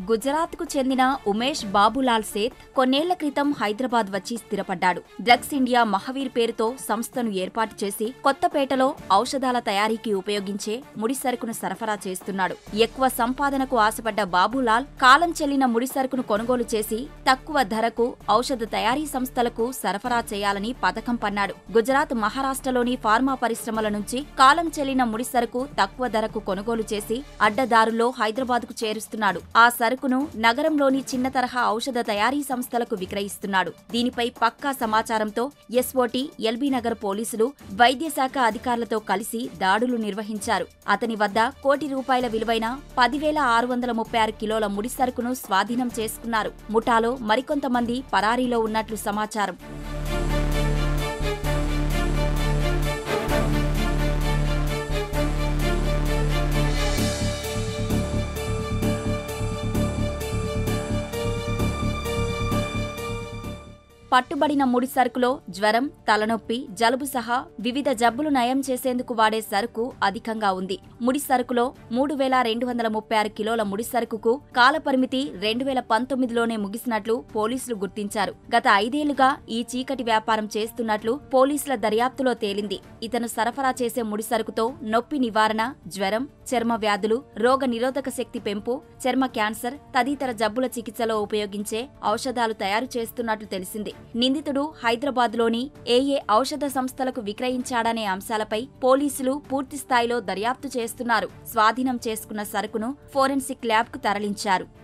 గుజరాత్కు చెందిన ఉమేష్ బాబులాల్ సేత్ కొన్నేళ్ల క్రితం హైదరాబాద్ వచ్చి స్థిరపడ్డాడు డ్రగ్స్ ఇండియా మహవీర్ పేరుతో సంస్థను ఏర్పాటు చేసి కొత్తపేటలో ఔషధాల తయారీకి ఉపయోగించే ముడి సరుకును సరఫరా చేస్తున్నాడు ఎక్కువ సంపాదనకు ఆశపడ్డ బాబులాల్ కాలం చెల్లిన ముడి సరుకును కొనుగోలు చేసి తక్కువ ధరకు ఔషధ తయారీ సంస్థలకు సరఫరా చేయాలని పథకం పన్నాడు గుజరాత్ మహారాష్ట్రలోని ఫార్మా పరిశ్రమల నుంచి కాలం చెల్లిన ముడి సరుకు తక్కువ ధరకు కొనుగోలు చేసి అడ్డదారుల్లో హైదరాబాద్కు చేరుస్తున్నాడు ఆ సరుకును నగరంలోని చిన్న తరహా ఔషధ తయారీ సంస్థలకు విక్రయిస్తున్నాడు దీనిపై పక్కా సమాచారంతో ఎస్ఓటి ఎల్బీ నగర్ పోలీసులు వైద్య శాఖ అధికారులతో కలిసి దాడులు నిర్వహించారు అతని వద్ద కోటి రూపాయల విలువైన పదివేల ఆరు వందల ముప్పై ఆరు కిలోల ముడి సరుకును స్వాధీనం చేసుకున్నారు ముఠాలో మరికొంతమంది పరారీలో ఉన్నట్లు సమాచారం పట్టుబడిన ముడి సరుకులో జ్వరం తలనొప్పి జలుబు సహా వివిధ జబ్బులు నయం చేసేందుకు వాడే సరుకు అధికంగా ఉంది ముడి సరుకులో మూడు వేల రెండు వందల ముప్పై ఆరు కిలోల ముడి సరుకుకు కాలపరిమితి రెండు వేల పంతొమ్మిదిలోనే ముగిసినట్లు పోలీసులు గుర్తించారు గత ఐదేళ్లుగా ఈ చీకటి వ్యాపారం చేస్తున్నట్లు పోలీసుల దర్యాప్తులో తేలింది ఇతను సరఫరా చేసే ముడి సరుకుతో నొప్పి నివారణ జ్వరం చర్మ వ్యాధులు రోగ నిరోధక శక్తి పెంపు చర్మ క్యాన్సర్ తదితర జబ్బుల చికిత్సలో ఉపయోగించే ఔషధాలు తయారు చేస్తున్నట్లు తెలిసింది నిందితుడు హైదరాబాద్లోని ఏఏ ఔషధ సంస్థలకు విక్రయించాడనే అంశాలపై పోలీసులు పూర్తి స్థాయిలో దర్యాప్తు చేస్తున్నారు స్వాధీనం చేసుకున్న సరుకును ఫోరెన్సిక్ ల్యాబ్కు తరలించారు